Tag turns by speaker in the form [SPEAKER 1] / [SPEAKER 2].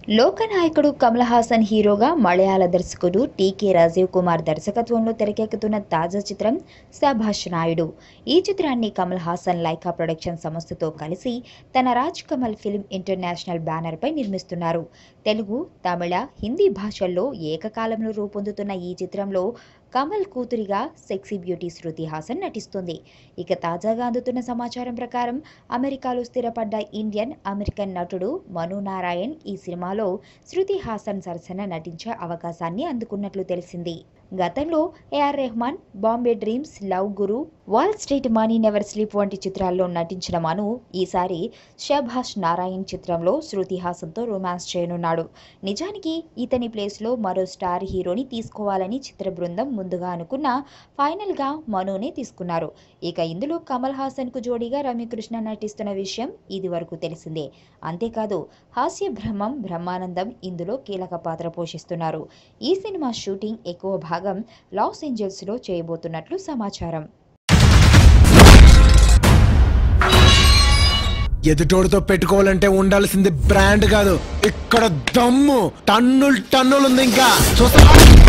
[SPEAKER 1] లోకనాయకుడు కమల్ హాసన్ హీరోగా మలయాళ దర్శకుడు టీకే రాజీవ్ కుమార్ దర్శకత్వంలో తెరకెక్కుతున్న తాజా చిత్రం సభాష్ నాయుడు ఈ చిత్రాన్ని కమల్ హాసన్ లైకా ప్రొడక్షన్ సంస్థతో కలిసి తన రాజ్ కమల్ ఫిల్మ్ ఇంటర్నేషనల్ బ్యానర్పై నిర్మిస్తున్నారు తెలుగు తమిళ హిందీ భాషల్లో ఏకకాలంలో రూపొందుతున్న ఈ చిత్రంలో కమల్ కూతురిగా సెక్సీ బ్యూటీ శృతి హాసన్ నటిస్తుంది ఇక తాజాగా అందుతున్న సమాచారం ప్రకారం అమెరికాలో స్థిరపడ్డ ఇండియన్ అమెరికన్ నటుడు మను నారాయణ్ ఈ సినిమాలో శృతి హాసన్ సరసన నటించే అవకాశాన్ని అందుకున్నట్లు తెలిసింది గతంలో AR Rahman Bombay dreams love guru Wall Street money never sleeps వంటి చిత్రాల్లో నటించిన మను ఈసారి షభాష్ నారాయణ్ చిత్రంలో శృతి హాసన్తో రొమాన్స్ చేయనున్నాడు నిజానికి ఇతని ప్లేస్లో మరో స్టార్ హీరోని తీసుకోవాలని చిత్ర బృందం ముందుగా అనుకున్న ఫైనల్గా మనునే తీసుకున్నారు ఇక ఇందులో కమల్ హాసన్కు జోడీగా రమ్యకృష్ణ నటిస్తున్న విషయం ఇది వరకు తెలిసిందే అంతేకాదు హాస్య బ్రహ్మం బ్రహ్మానందం ఇందులో కీలక పాత్ర పోషిస్తున్నారు ఈ సినిమా షూటింగ్ ఎక్కువ భాగం లాస్ ఏంజల్స్లో చేయబోతున్నట్లు సమాచారం
[SPEAKER 2] ఎదుటోడితో పెట్టుకోవాలంటే ఉండాల్సింది బ్రాండ్ కాదు ఇక్కడ దమ్ము టన్నులు టన్నులు ఉంది ఇంకా చూస్తా